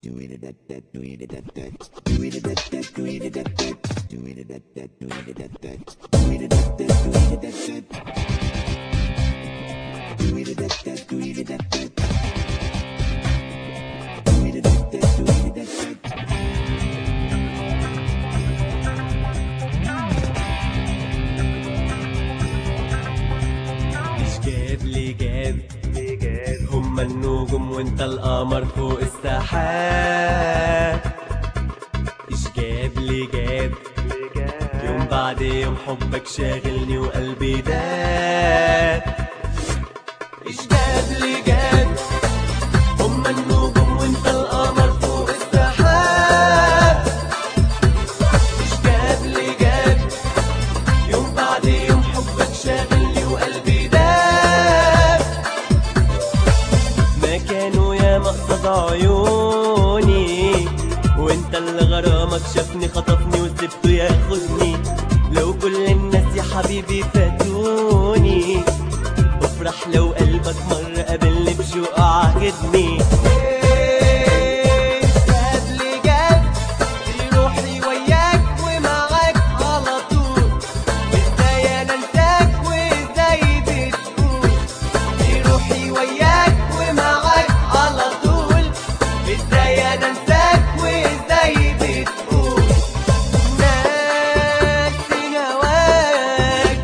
ايش جاب لي جاب هما النجوم وانت القمر فوق السحاب ايش جاب لي جاب يوم بعد يوم حبك شاغلني وقلبي داب ايش جاب لي جاب هما النجوم وانت القمر فوق السحاب ايش جاب لي جاب يوم بعد يوم حبك شاغلني وقلبي داب ما كانوا يا مقصد عيوني وانت اللي غرامك شافني خطفني وسبته ياخدني لو كل الناس يا حبيبي فاتوني بفرح لو قلبك مرة قابلني بشوق عاجبني جاب لي جاب في روحي وياك ومعاك على طول ازاي انا انساك وازاي بتقول في روحي وياك ومعاك على طول ازاي انا انساك وازاي بتقول ناسي هواك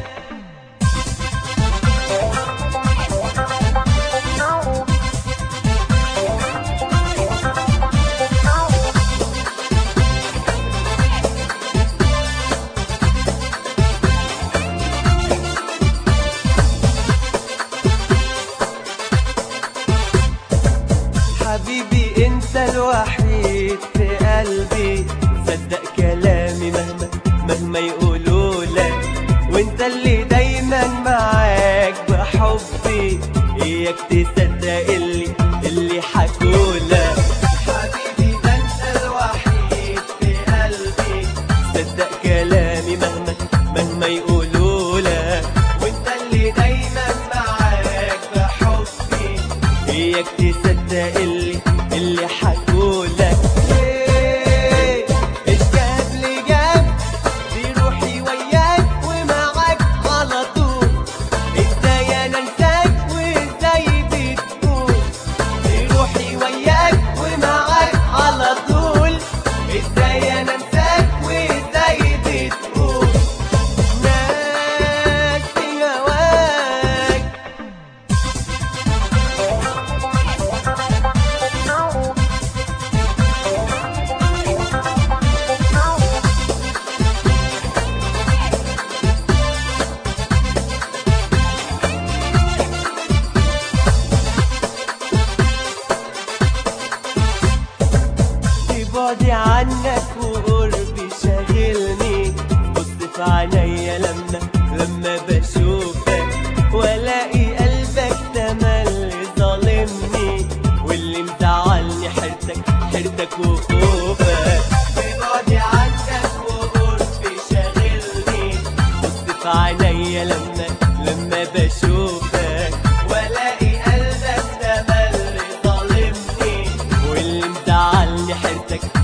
حبيبي انت الوحيد في قلبي صدق كلامي مهما مهما يقولوا لك وانت اللي دايما معاك بحبي اياك تصدق اللي اللي حكولك حبيبي ده انت الوحيد في قلبي صدق كلامي مهما مهما يقولوا لك وانت اللي دايما معاك بحبي اياك تصدق اللي اللي حكولك ليه؟ ايش جاب لي جاب في روحي وياك ومعاك على طول ازاي انا انساك وازاي بتقول في روحي وياك ومعاك على طول ازاي انا انساك وازاي بتقول ناسي هواك في بعدي عنك وقربي شاغلني بص في عينيا لما لما بشوفك والاقي قلبك تملي ظالمني واللي مزعلني حيرتك حيرتك وخوفك في بعدي عنك وقربي شاغلني بص في عينيا لما لما بشوفك والاقي قلبك تملي ظالمني واللي مزعلني حيرتك